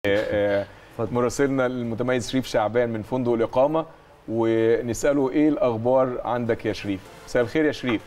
آه، مراسلنا المتميز شريف شعبان من فندق الإقامة ونسأله إيه الأخبار عندك يا شريف مساء الخير يا شريف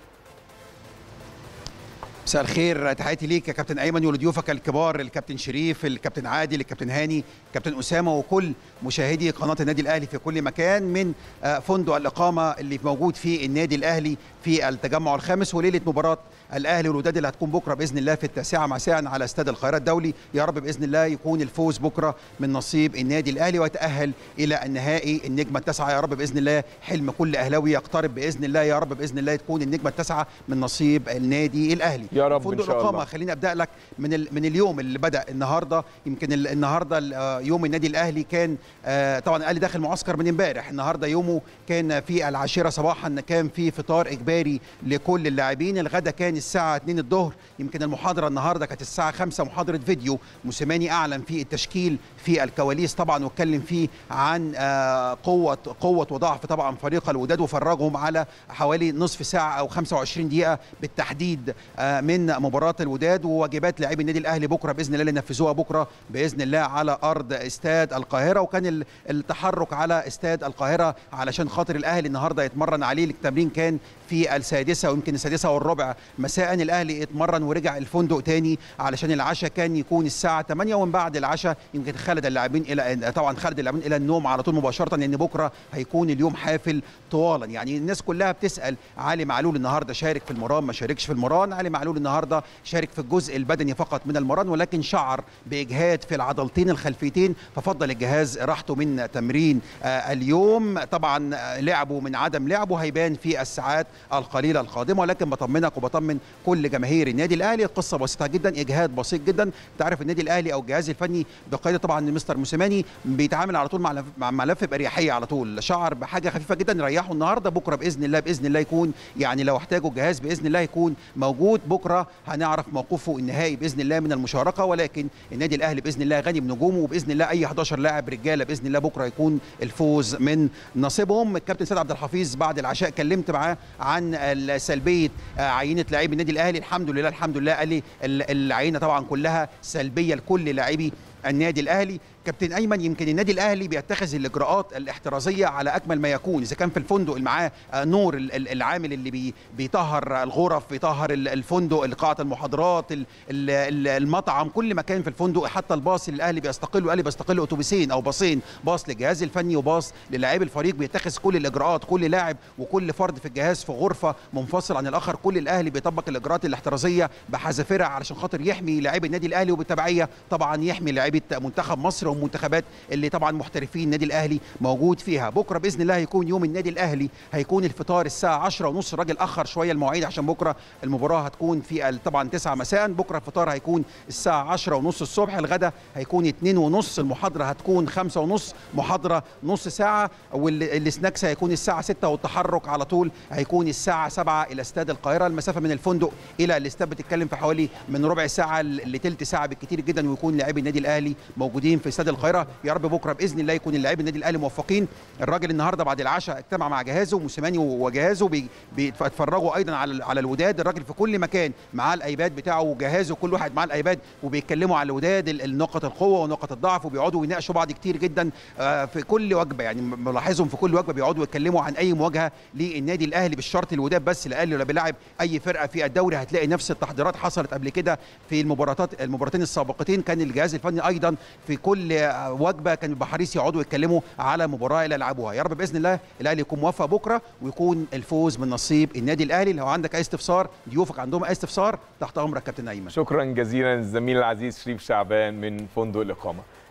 مساء الخير تحياتي ليك يا كابتن ايمن ولضيوفك الكبار الكابتن شريف الكابتن عادل الكابتن هاني الكابتن اسامه وكل مشاهدي قناه النادي الاهلي في كل مكان من آه، فندق الاقامه اللي موجود فيه النادي الاهلي في التجمع الخامس وليله مباراه الاهلي والوداد اللي هتكون بكره باذن الله في التاسعه مساء على استاد القاهره الدولي يا رب باذن الله يكون الفوز بكره من نصيب النادي الاهلي ويتاهل الى النهائي النجمه التاسعه يا رب باذن الله حلم كل اهلاوي يقترب باذن الله يا رب باذن الله تكون النجمه التاسعه من نصيب النادي الاهلي يا رب إن فندق شاء الاقامه الله. خليني ابدا لك من ال- من اليوم اللي بدا النهارده يمكن ال- النهارده ال- آه، يوم النادي الاهلي كان آه، طبعا الاهلي داخل معسكر من امبارح النهارده يومه كان في العاشره صباحا كان في فطار اجباري لكل اللاعبين الغدا كان الساعه 2 الظهر يمكن المحاضره النهارده كانت الساعه 5 محاضره فيديو موسيماني اعلن في التشكيل في الكواليس طبعا واتكلم فيه عن آه، قوه قوه وضعف طبعا فريق الوداد وفرجهم على حوالي نصف ساعه او 25 دقيقه بالتحديد آه، من مباراه الوداد وواجبات لاعبي النادي الاهلي بكره باذن الله اللي ينفذوها بكره باذن الله على ارض استاد القاهره وكان ال- التحرك على استاد القاهره علشان خاطر الاهلي النهارده يتمرن عليه التمرين كان في السادسه ويمكن السادسه والربع مساء الاهلي اتمرن ورجع الفندق تاني علشان العشاء كان يكون الساعه 8 ومن بعد العشاء يمكن خلد اللاعبين الى طبعا خلد اللاعبين الى النوم على طول مباشره لان بكره هيكون اليوم حافل طوالا يعني الناس كلها بتسال علي معلول النهارده شارك في المران ما شاركش في المران علي معلول النهارده شارك في الجزء البدني فقط من المران ولكن شعر باجهاد في العضلتين الخلفيتين ففضل الجهاز راحته من تمرين آه، اليوم طبعا آه، لعبه من عدم لعبه هيبان في الساعات القليله القادمه ولكن بطمنك وبطمن كل جماهير النادي الاهلي القصه بسيطه جدا اجهاد بسيط جدا تعرف النادي الاهلي او الجهاز الفني بقياده طبعا مستر موسيماني بيتعامل على طول مع مع ملف باريحيه على طول شعر بحاجه خفيفه جدا ريحه النهارده بكره باذن الله باذن الله يكون يعني لو احتاجوا الجهاز باذن الله يكون موجود بكره هنعرف موقفه النهائي باذن الله من المشاركه ولكن النادي الاهلي باذن الله غني بنجومه وباذن الله اي 11 لاعب رجاله باذن الله بكره يكون الفوز من نصيبهم الكابتن سيد عبد الحفيظ بعد العشاء كلمت معاه عن سلبيه آه، عينه لاعبي النادي الاهلي الحمد لله الحمد لله قال لي ال- العينه طبعا كلها سلبيه لكل لاعبي النادي الاهلي كابتن ايمن يمكن النادي الاهلي بيتخذ الاجراءات الاحترازيه على اكمل ما يكون اذا كان في الفندق اللي معاه آه، نور ال- ال- العامل اللي بي بيطهر الغرف بيطهر ال- الفندق قاعه المحاضرات ال- ال- ال- المطعم كل مكان في الفندق حتى الباص اللي الاهلي بيستقله الاهلي بيستقل اتوبيسين او باصين باص للجهاز الفني وباص للاعبي الفريق بيتخذ كل الاجراءات كل لاعب وكل فرد في الجهاز في غرفه منفصل عن الاخر كل الاهلي بيطبق الاجراءات الاحترازيه بحذافيرها علشان خاطر يحمي لاعبي النادي الاهلي وبالتبعيه طبعا يحمي لاعبي منتخب مصر والمنتخبات اللي طبعا محترفين النادي الاهلي موجود فيها بكره باذن الله هيكون يوم النادي الاهلي هيكون الفطار الساعه 10 ونص الراجل اخر شويه المواعيد عشان بكره المباراه هتكون في ال- طبعا 9 مساء بكره الفطار هيكون الساعه 10 ونص الصبح الغدا هيكون 2 ونص المحاضره هتكون 5 ونص محاضره نص ساعه والسناكس هيكون الساعه 6 والتحرك على طول هيكون الساعه 7 الى استاد القاهره المسافه من الفندق الى الاستاد بتتكلم في حوالي من ربع ساعه ل- لتلت ساعه بالكثير جدا ويكون لاعبي النادي الاهلي موجودين في استاد القاهره يا رب بكره باذن الله يكون لاعبي النادي الاهلي موفقين الراجل النهارده بعد العشاء اجتمع مع جهازه موسيماني وجهازه بي- بيتفرجوا ايضا على على الوداد الراجل في كل مكان معاه الايباد بتاعه وجهازه كل واحد معاه الايباد وبيتكلموا على الوداد ال- النقط القوه ونقط الضعف وبيقعدوا يناقشوا بعض كتير جدا آه، في كل وجبه يعني ملاحظهم في كل وجبه بيقعدوا يتكلموا عن اي مواجهه للنادي الاهلي بالشرط الوداد بس الاهلي ولا بيلاعب اي فرقه في الدوري هتلاقي نفس التحضيرات حصلت قبل كده في المباراتات المباراتين السابقتين كان الجهاز الفني ايضا في كل آه، وجبه كان بيبقى حريص يقعدوا يتكلموا على مباراه اللي يلعبوها يا رب باذن الله الاهلي يكون موفق بكره ويكون الفوز من نصيب النادي الاهلي لو عندك اي استفسار ضيوفك عندهم اي استفسار تحت امرك كابتن ايمن شكرا جزيلا الزميل العزيز شريف شعبان من فندق الإقامة